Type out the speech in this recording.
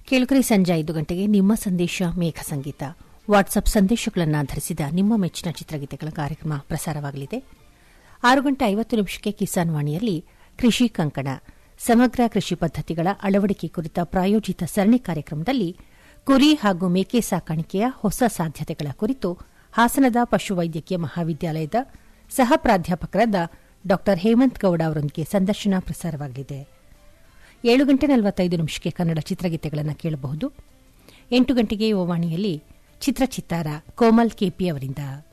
ಕೇಳುಗರೆ ಸಂಜೆ ಐದು ಗಂಟೆಗೆ ನಿಮ್ಮ ಸಂದೇಶ ಮೇಘ ಸಂಗೀತ ವಾಟ್ಸ್ಆಪ್ ಸಂದೇಶಗಳನ್ನು ಆಧರಿಸಿದ ನಿಮ್ಮ ಮೆಚ್ಚಿನ ಚಿತ್ರಗೀತೆಗಳ ಕಾರ್ಯಕ್ರಮ ಪ್ರಸಾರವಾಗಲಿದೆ ಆರು ಗಂಟೆ ಐವತ್ತು ನಿಮಿಷಕ್ಕೆ ಕಿಸಾನ್ ವಾಣಿಯಲ್ಲಿ ಕೃಷಿ ಕಂಕಣ ಸಮಗ್ರ ಕೃಷಿ ಪದ್ದತಿಗಳ ಅಳವಡಿಕೆ ಕುರಿತ ಪ್ರಾಯೋಜಿತ ಸರಣಿ ಕಾರ್ಯಕ್ರಮದಲ್ಲಿ ಕುರಿ ಹಾಗೂ ಮೇಕೆ ಸಾಕಾಣಿಕೆಯ ಹೊಸ ಸಾಧ್ಯತೆಗಳ ಕುರಿತು ಹಾಸನದ ಪಶುವೈದ್ಯಕೀಯ ಮಹಾವಿದ್ಯಾಲಯದ ಸಹ ಪ್ರಾಧ್ಯಾಪಕರಾದ ಡಾ ಹೇಮಂತ್ ಗೌಡ ಅವರೊಂದಿಗೆ ಸಂದರ್ಶನ ಪ್ರಸಾರವಾಗಲಿದೆ ಏಳು ಗಂಟೆ ನಲವತ್ತೈದು ನಿಮಿಷಕ್ಕೆ ಕನ್ನಡ ಚಿತ್ರಗೀತೆಗಳನ್ನು ಕೇಳಬಹುದು ಎಂಟು ಗಂಟೆಗೆ ಯುವವಾಣಿಯಲ್ಲಿ ಚಿತ್ರಚಿತ್ತಾರ ಕೋಮಲ್ ಕೆಪಿ ಅವರಿಂದ